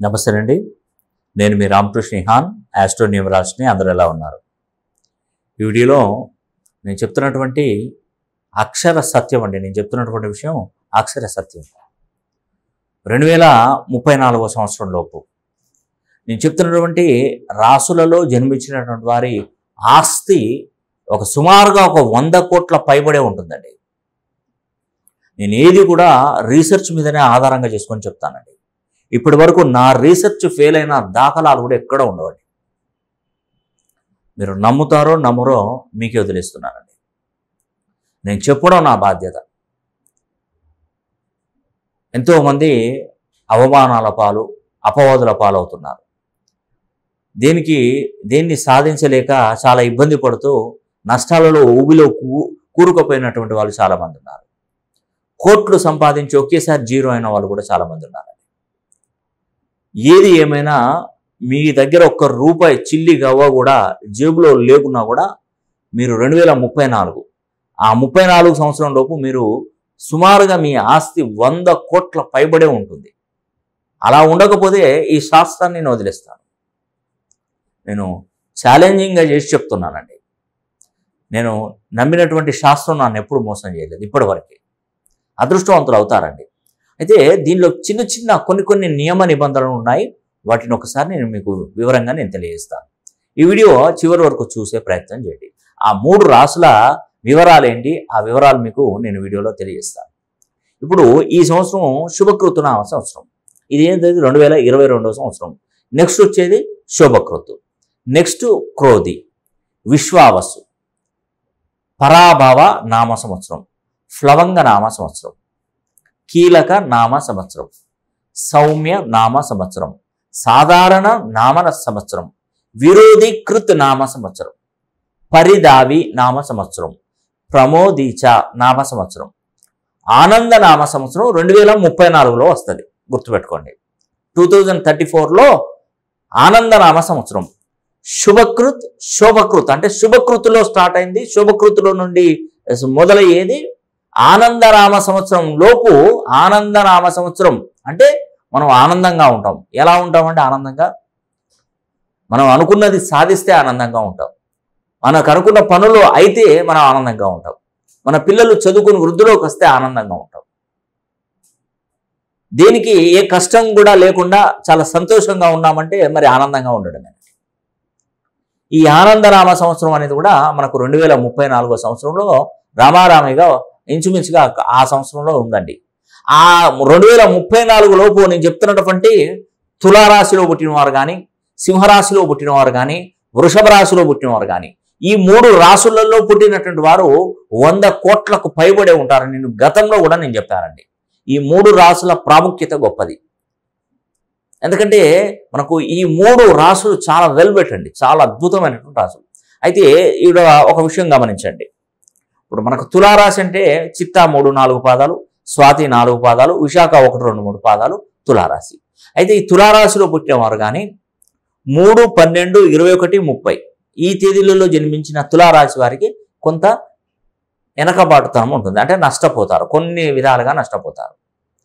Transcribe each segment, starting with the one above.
నమస్తే అండి నేను మీ రామకృష్ణ హాన్ ఆస్ట్రో న్యూమరాజ్ని అందరూ ఎలా ఉన్నారు ఈ వీడియోలో నేను చెప్తున్నటువంటి అక్షర సత్యం అండి నేను చెప్తున్నటువంటి విషయం అక్షర సత్యం రెండు వేల ముప్పై నాలుగో సంవత్సరం లోపు నేను చెప్తున్నటువంటి రాసులలో జన్మించినటువంటి వారి ఆస్తి ఒక సుమారుగా ఒక వంద కోట్ల పైబడే ఉంటుందండి నేను ఏది కూడా రీసెర్చ్ మీదనే ఆధారంగా చేసుకొని చెప్తానండి ఇప్పటి వరకు నా రీసెర్చ్ ఫెయిల్ అయిన దాఖలాలు కూడా ఎక్కడ ఉండవండి మీరు నమ్ముతారో నమ్మరో మీకే వదిలేస్తున్నానండి నేను చెప్పడం నా బాధ్యత ఎంతోమంది అవమానాల పాలు అపవాదుల పాలవుతున్నారు దీనికి దేన్ని సాధించలేక చాలా ఇబ్బంది పడుతూ నష్టాలలో ఊబిలో కూ- కూరుకుపోయినటువంటి వాళ్ళు చాలామంది ఉన్నారు కోట్లు సంపాదించి ఒకేసారి జీరో అయిన వాళ్ళు కూడా చాలామంది ఉన్నారు ఏది ఏమైనా మీ దగ్గర ఒక్క రూపాయి చిల్లి గవ్వ కూడా జేబులో లేకున్నా కూడా మీరు రెండు వేల ముప్పై నాలుగు ఆ ముప్పై నాలుగు సంవత్సరం లోపు మీరు సుమారుగా మీ ఆస్తి వంద కోట్ల పైబడే ఉంటుంది అలా ఉండకపోతే ఈ శాస్త్రాన్ని నేను వదిలేస్తాను నేను ఛాలెంజింగ్గా చేసి చెప్తున్నానండి నేను నమ్మినటువంటి శాస్త్రం నన్ను ఎప్పుడు మోసం చేయలేదు ఇప్పటివరకు అదృష్టవంతులు అవుతారండి అయితే దీనిలో చిన్న చిన్న కొన్ని కొన్ని నియమ నిబంధనలు ఉన్నాయి వాటిని ఒకసారి నేను మీకు వివరంగా నేను తెలియజేస్తాను ఈ వీడియో చివరి వరకు చూసే ప్రయత్నం చేయండి ఆ మూడు రాసుల వివరాలు ఏంటి ఆ వివరాలు మీకు నేను వీడియోలో తెలియజేస్తాను ఇప్పుడు ఈ సంవత్సరం శుభకృతున సంవత్సరం ఇది ఏంటంటే రెండు వేల ఇరవై రెండవ సంవత్సరం నెక్స్ట్ వచ్చేది శుభకృతు నెక్స్ట్ క్రోధి విశ్వావసు పరాభవ నామ సంవత్సరం ఫ్లవంగ నామ సంవత్సరం కీలక నామ సంవత్సరం సౌమ్య నామ సంవత్సరం సాధారణ నామన సంవత్సరం విరోధీకృత్ నామ సంవత్సరం పరిదావి నామ సంవత్సరం ప్రమోదీచ నామ సంవత్సరం ఆనంద నామ సంవత్సరం రెండు వేల ముప్పై నాలుగులో వస్తుంది గుర్తుపెట్టుకోండి టూ థౌజండ్ థర్టీ ఫోర్లో ఆనంద నామ సంవత్సరం శుభకృత్ శోభకృత్ అంటే శుభకృతులో స్టార్ట్ అయింది శుభకృతులో నుండి మొదలయ్యేది ఆనందనామ సంవత్సరం లోపు ఆనందనామ సంవత్సరం అంటే మనం ఆనందంగా ఉంటాం ఎలా ఉంటామంటే ఆనందంగా మనం అనుకున్నది సాధిస్తే ఆనందంగా ఉంటాం మనకు అనుకున్న పనులు అయితే మనం ఆనందంగా ఉంటాం మన పిల్లలు చదువుకుని వృద్ధిలోకి వస్తే ఆనందంగా ఉంటాం దేనికి ఏ కష్టం కూడా లేకుండా చాలా సంతోషంగా ఉన్నామంటే మరి ఆనందంగా ఉండడమే ఈ ఆనందనామ సంవత్సరం అనేది కూడా మనకు రెండు వేల ముప్పై నాలుగో సంవత్సరంలో రామారామిగా ఇంచుమించుగా ఆ సంవత్సరంలో ఉందండి ఆ రెండు వేల ముప్పై నాలుగు లోపు నేను చెప్తున్నటువంటి తులారాశిలో పుట్టినవారు కానీ సింహరాశిలో పుట్టినవారు కానీ వృషభ రాశిలో పుట్టినవారు కానీ ఈ మూడు రాశులలో పుట్టినటువంటి వారు వంద కోట్లకు పైబడే ఉంటారు నేను గతంలో కూడా నేను చెప్పానండి ఈ మూడు రాసుల ప్రాముఖ్యత గొప్పది ఎందుకంటే మనకు ఈ మూడు రాసులు చాలా వెల్ అండి చాలా అద్భుతమైనటువంటి రాసులు అయితే ఈడ ఒక విషయం గమనించండి ఇప్పుడు మనకు తులారాశి అంటే చిత్తా మూడు నాలుగు పాదాలు స్వాతి నాలుగు పాదాలు విశాఖ ఒకటి రెండు మూడు పాదాలు తులారాశి అయితే ఈ తులారాశిలో పుట్టినవారు కానీ మూడు పన్నెండు ఇరవై ఒకటి ముప్పై ఈ తేదీలలో జన్మించిన తులారాశి వారికి కొంత వెనకబాటుతనం ఉంటుంది అంటే నష్టపోతారు కొన్ని విధాలుగా నష్టపోతారు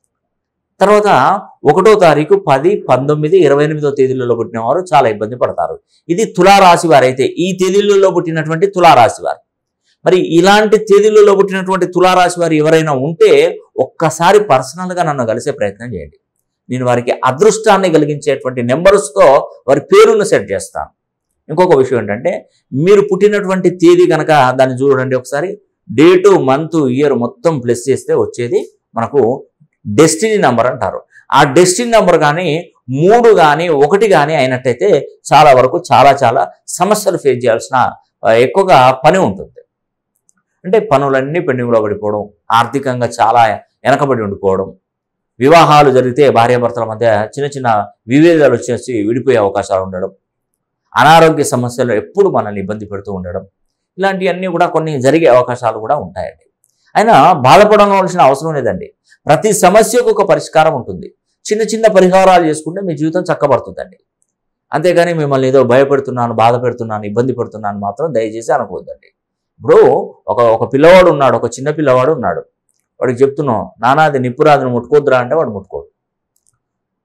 తర్వాత ఒకటో తారీఖు పది పంతొమ్మిది ఇరవై ఎనిమిదో తేదీలలో పుట్టిన వారు చాలా ఇబ్బంది పడతారు ఇది తులారాశి వారైతే ఈ తేదీలలో పుట్టినటువంటి తులారాశి వారు మరి ఇలాంటి తేదీలలో పుట్టినటువంటి తులారాశి వారు ఎవరైనా ఉంటే ఒక్కసారి పర్సనల్గా నన్ను కలిసే ప్రయత్నం చేయండి నేను వారికి అదృష్టాన్ని కలిగించేటువంటి నెంబర్స్తో వారి పేరును సెట్ చేస్తాను ఇంకొక విషయం ఏంటంటే మీరు పుట్టినటువంటి తేదీ కనుక దాన్ని చూడండి ఒకసారి డేటు మంత్ ఇయర్ మొత్తం ప్లస్ చేస్తే వచ్చేది మనకు డెస్టినీ నెంబర్ అంటారు ఆ డెస్టినీ నెంబర్ కానీ మూడు కానీ ఒకటి కానీ అయినట్టయితే చాలా వరకు చాలా చాలా సమస్యలు ఫేస్ చేయాల్సిన ఆ, ఎక్కువగా పని ఉంటుంది అంటే పనులన్నీ పెండింగ్లో పడిపోవడం ఆర్థికంగా చాలా వెనకబడి ఉండిపోవడం వివాహాలు జరిగితే భార్యాభర్తల మధ్య చిన్న చిన్న విభేదాలు వచ్చేసి విడిపోయే అవకాశాలు ఉండడం అనారోగ్య సమస్యలు ఎప్పుడు మనల్ని ఇబ్బంది పెడుతూ ఉండడం ఇలాంటివన్నీ కూడా కొన్ని జరిగే అవకాశాలు కూడా ఉంటాయండి అయినా బాధపడవలసిన అవసరం లేదండి ప్రతి సమస్యకు ఒక పరిష్కారం ఉంటుంది చిన్న చిన్న పరిహారాలు చేసుకుంటే మీ జీవితం చక్కబడుతుందండి అంతేగాని మిమ్మల్ని ఏదో భయపెడుతున్నాను బాధ పెడుతున్నాను ఇబ్బంది పెడుతున్నాను మాత్రం దయచేసి అనుకోవద్దండి ఇప్పుడు ఒక ఒక పిల్లవాడు ఉన్నాడు ఒక చిన్న పిల్లవాడు ఉన్నాడు వాడికి చెప్తున్నాం నానాది నిప్పురాదిని ముట్టుకోద్దురా అంటే వాడు ముట్టుకోడు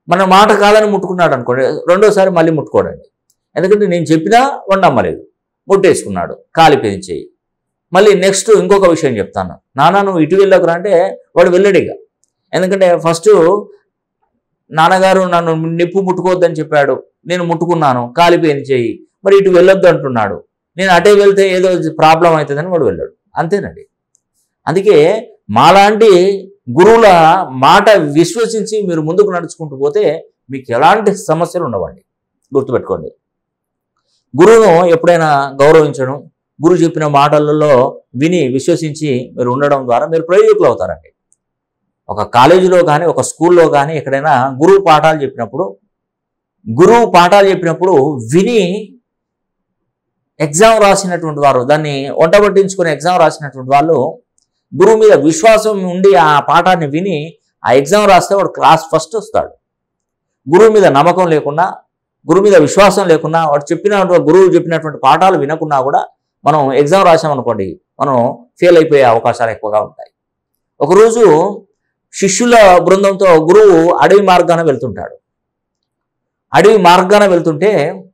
మన మాట కాదని ముట్టుకున్నాడు అనుకోండి రెండోసారి మళ్ళీ ముట్టుకోడండి ఎందుకంటే నేను చెప్పినా వాడు నమ్మలేదు ముట్టేసుకున్నాడు కాలిపోయింది చెయ్యి మళ్ళీ నెక్స్ట్ ఇంకొక విషయం చెప్తాను నాన్న నువ్వు ఇటు వెళ్ళకురా అంటే వాడు వెళ్ళడు ఇక ఎందుకంటే ఫస్ట్ నాన్నగారు నన్ను నిప్పు ముట్టుకోవద్దని చెప్పాడు నేను ముట్టుకున్నాను కాలిపోయింది చెయ్యి మరి ఇటు వెళ్ళొద్దు అంటున్నాడు నేను అటే వెళ్తే ఏదో ప్రాబ్లం అవుతుందని వాడు వెళ్ళాడు అంతేనండి అందుకే మాలాంటి గురువుల మాట విశ్వసించి మీరు ముందుకు నడుచుకుంటూ పోతే మీకు ఎలాంటి సమస్యలు ఉండవండి గుర్తుపెట్టుకోండి గురువును ఎప్పుడైనా గౌరవించడం గురువు చెప్పిన మాటలలో విని విశ్వసించి మీరు ఉండడం ద్వారా మీరు ప్రయోజకులు అవుతారండి ఒక కాలేజీలో కానీ ఒక స్కూల్లో కానీ ఎక్కడైనా గురువు పాఠాలు చెప్పినప్పుడు గురువు పాఠాలు చెప్పినప్పుడు విని ఎగ్జామ్ రాసినటువంటి వారు దాన్ని వంట పట్టించుకుని ఎగ్జామ్ రాసినటువంటి వాళ్ళు గురువు మీద విశ్వాసం ఉండి ఆ పాఠాన్ని విని ఆ ఎగ్జామ్ రాస్తే వాడు క్లాస్ ఫస్ట్ వస్తాడు గురువు మీద నమ్మకం లేకుండా గురువు మీద విశ్వాసం లేకుండా వాడు చెప్పినటువంటి గురువు చెప్పినటువంటి పాఠాలు వినకున్నా కూడా మనం ఎగ్జామ్ రాసామనుకోండి మనం ఫెయిల్ అయిపోయే అవకాశాలు ఎక్కువగా ఉంటాయి ఒకరోజు శిష్యుల బృందంతో గురువు అడవి మార్గాన వెళ్తుంటాడు అడవి మార్గాన వెళ్తుంటే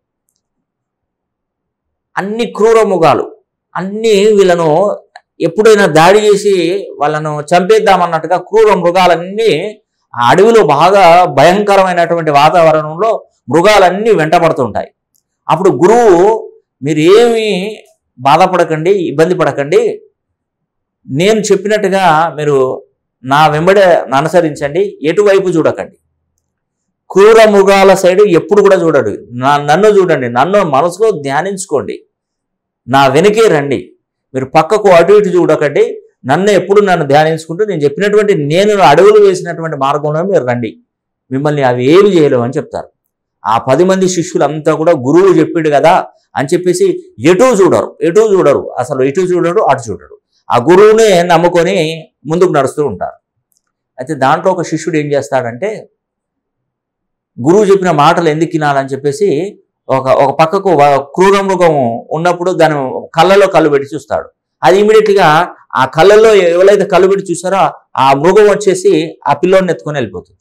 అన్ని క్రూర ముఖాలు అన్ని వీళ్ళను ఎప్పుడైనా దాడి చేసి వాళ్ళను చంపేద్దామన్నట్టుగా క్రూర మృగాలన్నీ ఆ అడవిలో బాగా భయంకరమైనటువంటి వాతావరణంలో మృగాలన్నీ వెంటబడుతుంటాయి అప్పుడు గురువు మీరు ఏమి బాధపడకండి ఇబ్బంది పడకండి నేను చెప్పినట్టుగా మీరు నా వెంబడే అనుసరించండి ఎటువైపు చూడకండి క్రూర మృగాల సైడ్ ఎప్పుడు కూడా చూడడు నా నన్ను చూడండి నన్ను మనసులో ధ్యానించుకోండి నా వెనకే రండి మీరు పక్కకు అటు ఇటు చూడకండి నన్ను ఎప్పుడు నన్ను ధ్యానించుకుంటూ నేను చెప్పినటువంటి నేను అడుగులు వేసినటువంటి మార్గంలో మీరు రండి మిమ్మల్ని అవి ఏమి చేయలేవు అని చెప్తారు ఆ పది మంది శిష్యులంతా కూడా గురువు చెప్పిండు కదా అని చెప్పేసి ఎటు చూడరు ఎటు చూడరు అసలు ఇటు చూడరు అటు చూడరు ఆ గురువునే నమ్ముకొని ముందుకు నడుస్తూ ఉంటారు అయితే దాంట్లో ఒక శిష్యుడు ఏం చేస్తాడంటే గురువు చెప్పిన మాటలు ఎందుకు వినాలని చెప్పేసి ఒక ఒక పక్కకు వ- క్రూర మృగం ఉన్నప్పుడు దాని కళ్ళలో కళ్ళు పెట్టి చూస్తాడు అది ఇమీడియట్గా ఆ కళ్ళల్లో ఎవరైతే కళ్ళు పెట్టి చూసారో ఆ మృగం వచ్చేసి ఆ పిల్లోని ఎత్తుకొని వెళ్ళిపోతుంది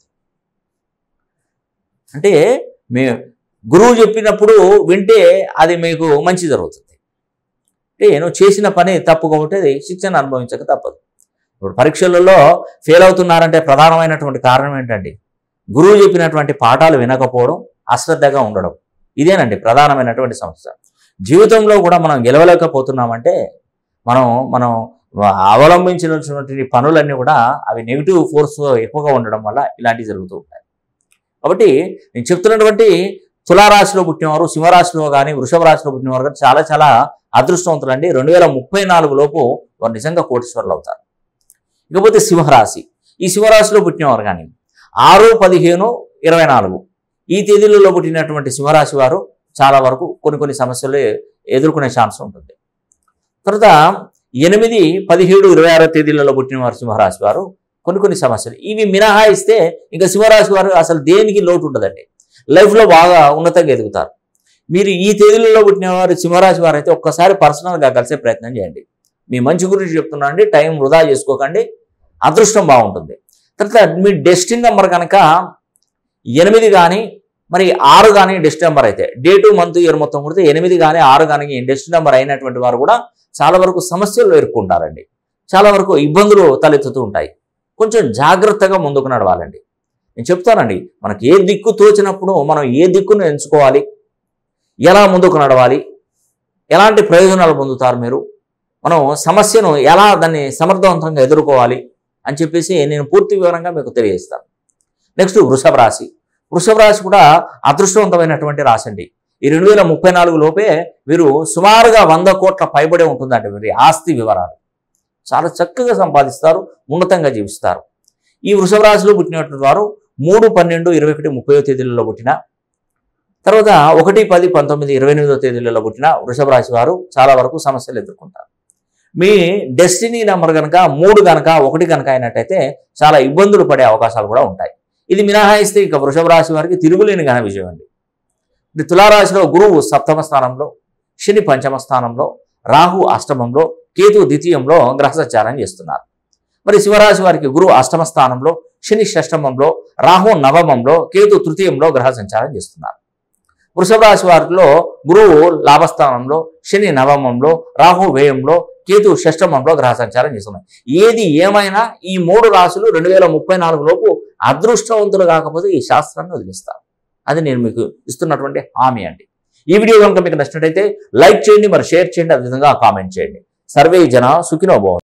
అంటే మే గురువు చెప్పినప్పుడు వింటే అది మీకు మంచి జరుగుతుంది అంటే నువ్వు చేసిన పని తప్పు కాబట్టి అది శిక్షణ అనుభవించక తప్పదు ఇప్పుడు పరీక్షలలో ఫెయిల్ అవుతున్నారంటే ప్రధానమైనటువంటి కారణం ఏంటంటే గురువు చెప్పినటువంటి పాఠాలు వినకపోవడం అశ్రద్ధగా ఉండడం ఇదేనండి ప్రధానమైనటువంటి సమస్య జీవితంలో కూడా మనం గెలవలేకపోతున్నామంటే మనం మనం అవలంబించినటువంటి పనులన్నీ కూడా అవి నెగిటివ్ ఫోర్స్ ఎక్కువగా ఉండడం వల్ల ఇలాంటివి జరుగుతూ ఉంటాయి కాబట్టి నేను చెప్తున్నటువంటి తులారాశిలో పుట్టినవారు సింహరాశిలో కానీ వృషభ రాశిలో పుట్టినవారు కానీ చాలా చాలా అదృష్టవంతులు అండి రెండు వేల ముప్పై నాలుగు లోపు వారు నిజంగా కోటీశ్వరులు అవుతారు ఇకపోతే సింహరాశి ఈ సింహరాశిలో పుట్టినవారు కానీ ఆరు పదిహేను ఇరవై నాలుగు ఈ తేదీలలో పుట్టినటువంటి సింహరాశి వారు చాలా వరకు కొన్ని కొన్ని సమస్యలు ఎదుర్కొనే ఛాన్స్ ఉంటుంది తర్వాత ఎనిమిది పదిహేడు ఇరవై ఆరో తేదీలలో పుట్టిన వారు సింహరాశి వారు కొన్ని కొన్ని సమస్యలు ఇవి మినహాయిస్తే ఇంకా సింహరాశి వారు అసలు దేనికి లోటు ఉండదండి లైఫ్లో బాగా ఉన్నతంగా ఎదుగుతారు మీరు ఈ తేదీలలో పుట్టిన వారు సింహరాశి వారు అయితే ఒక్కసారి పర్సనల్గా కలిసే ప్రయత్నం చేయండి మీ మంచి గురించి చెప్తున్నా అండి టైం వృధా చేసుకోకండి అదృష్టం బాగుంటుంది తర్వాత మీ డెస్టిన్ నెంబర్ కనుక ఎనిమిది కానీ మరి ఆరు కానీ డెస్ట్ నెంబర్ అయితే డేటు మంత్ ఇయర్ మొత్తం కొడితే ఎనిమిది కానీ ఆరు కానీ డెస్ట్ నెంబర్ అయినటువంటి వారు కూడా చాలా వరకు సమస్యలు ఎదుర్కొంటారండి చాలా వరకు ఇబ్బందులు తలెత్తుతూ ఉంటాయి కొంచెం జాగ్రత్తగా ముందుకు నడవాలండి నేను చెప్తానండి మనకి ఏ దిక్కు తోచినప్పుడు మనం ఏ దిక్కును ఎంచుకోవాలి ఎలా ముందుకు నడవాలి ఎలాంటి ప్రయోజనాలు పొందుతారు మీరు మనం సమస్యను ఎలా దాన్ని సమర్థవంతంగా ఎదుర్కోవాలి అని చెప్పేసి నేను పూర్తి వివరంగా మీకు తెలియజేస్తాను నెక్స్ట్ వృషభ రాశి వృషభ రాశి కూడా అదృష్టవంతమైనటువంటి రాశి అండి ఈ రెండు వేల ముప్పై నాలుగు లోపే వీరు సుమారుగా వంద కోట్ల పైబడే ఉంటుందండి వీరి ఆస్తి వివరాలు చాలా చక్కగా సంపాదిస్తారు ఉన్నతంగా జీవిస్తారు ఈ వృషభ రాశిలో పుట్టినటువంటి వారు మూడు పన్నెండు ఇరవై ఒకటి ముప్పై తేదీలలో పుట్టిన తర్వాత ఒకటి పది పంతొమ్మిది ఇరవై ఎనిమిదో తేదీలలో పుట్టిన వృషభ రాశి వారు చాలా వరకు సమస్యలు ఎదుర్కొంటారు మీ డెస్టినీ నెంబర్ కనుక మూడు కనుక ఒకటి కనుక అయినట్టయితే చాలా ఇబ్బందులు పడే అవకాశాలు కూడా ఉంటాయి ఇది మినహాయిస్తే ఇక వృషభ రాశి వారికి తిరుగులేని ఘన విజయం అండి ఇది తులారాశిలో గురువు సప్తమ స్థానంలో శని పంచమ స్థానంలో రాహు అష్టమంలో కేతు ద్వితీయంలో గ్రహ సంచారం చేస్తున్నారు మరి శివరాశి వారికి గురువు అష్టమ స్థానంలో శని షష్టమంలో రాహు నవమంలో కేతు తృతీయంలో గ్రహ సంచారం చేస్తున్నారు వృషభ రాశి వారిలో గురువు లాభస్థానంలో శని నవమంలో రాహు వ్యయంలో కేతు షష్టమంలో గ్రహ సంచారం చేస్తున్నాయి ఏది ఏమైనా ఈ మూడు రాశులు రెండు వేల ముప్పై నాలుగు లోపు అదృష్టవంతులు కాకపోతే ఈ శాస్త్రాన్ని వదిలిస్తారు అది నేను మీకు ఇస్తున్నటువంటి హామీ అండి ఈ వీడియో కనుక మీకు నచ్చినట్టయితే లైక్ చేయండి మరి షేర్ చేయండి అదేవిధంగా కామెంట్ చేయండి సర్వే జన సుఖినోభవం